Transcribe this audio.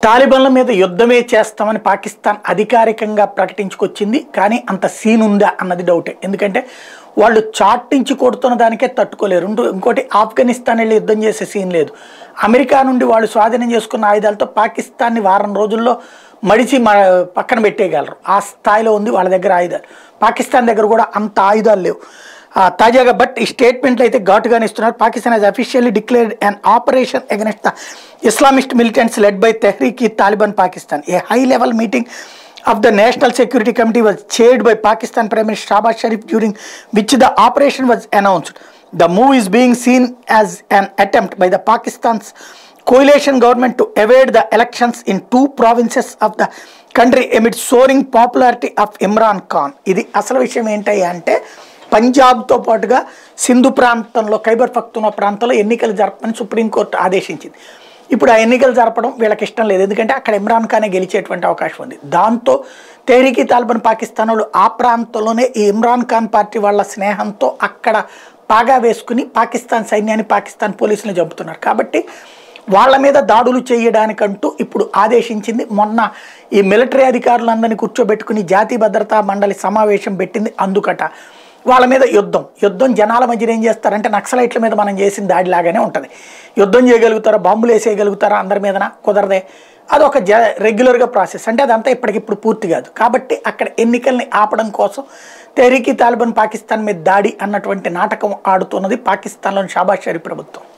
తాలిబాన్ల మీద యుద్ధమే చేస్తామని పాకిస్తాన్ అధికారికంగా ప్రకటించుకొచ్చింది కానీ అంత సీన్ ఉందా అన్నది డౌటే ఎందుకంటే వాళ్ళు చాటించి కొడుతున్న దానికే తట్టుకోలేరు ఇంకో- ఇంకోటి ఆఫ్ఘనిస్తాన్ వెళ్ళి యుద్ధం చేసే సీన్ లేదు అమెరికా నుండి వాళ్ళు స్వాధీనం చేసుకున్న ఆయుధాలతో పాకిస్తాన్ని వారం రోజుల్లో మడిచి మ పక్కన పెట్టేయగలరు ఆ స్థాయిలో ఉంది వాళ్ళ దగ్గర ఆయుధాలు పాకిస్తాన్ దగ్గర కూడా అంత ఆయుధాలు లేవు ఆ, తాజాగా బట్ ఈ స్టేట్మెంట్లు అయితే ఘాటుగానే ఇస్తున్నారు Pakistan has officially declared an operation against the Islamist militants led by Tehreek e Taliban Pakistan a high level meeting of the National Security Committee was chaired by Pakistan Prime Minister Shahbaz Sharif during which the operation was announced. The move is being seen as an attempt by the Pakistan's coalition government to evade the elections in two provinces of the country amid soaring popularity of Imran Khan. ఇది అసలు విషయం ఏంటి అంటే పంజాబ్తో పాటుగా సింధు ప్రాంతంలో ఖైబర్ పఖ్తూనా ప్రాంతంలో ఎన్నికలు జరపమని supreme court ఆదేశించింది ఇప్పుడు ఆ ఎన్నికలు జరపడం వీళ్ళకి ఇష్టం లేదు ఎందుకంటే అక్కడ ఇమ్రాన్ ఖానే గెలిచేటువంటి అవకాశం ఉంది దాంతో తెహరీకి తాలిబాన్ పాకిస్తాన్ వాళ్ళు ఆ ప్రాంతంలోనే ఈ ఇమ్రాన్ ఖాన్ పార్టీ వాళ్ళ స్నేహంతో అక్కడ పాగా వేసుకుని పాకిస్తాన్ సైన్యాన్ని పాకిస్తాన్ పోలీసులు చంపుతున్నారు కాబట్టి వాళ్ళ మీద దాడులు చేయడానికంటూ ఇప్పుడు ఆదేశించింది మొన్న ఈ మిలిటరీ అధికారులందరినీ కూర్చోబెట్టుకుని జాతీయ భద్రతా మండలి సమావేశం పెట్టింది అందుకట వాళ్ళ మీద యుద్ధం యుద్ధం జనాల మధ్యన ఏం చేస్తారంటే నక్సలైట్ల మీద మనం చేసిన దాడిలాగానే ఉంటుంది యుద్ధం చేయగలుగుతారా బాంబులు వేసేయగలుగుతారా అందరి మీదన కుదరదే అదొక జ రెగ్యులర్గా ప్రాసెస్ అంటే అదంతా ఇప్పటికిప్పుడు పూర్తి కాదు కాబట్టి అక్కడ ఎన్నికల్ని ఆపడం కోసం తెహరీకి తాలిబాన్ పాకిస్తాన్ మీద దాడి అన్నటువంటి నాటకం ఆడుతున్నది పాకిస్తాన్లోని షాబాజ్ షరీఫ్ ప్రభుత్వం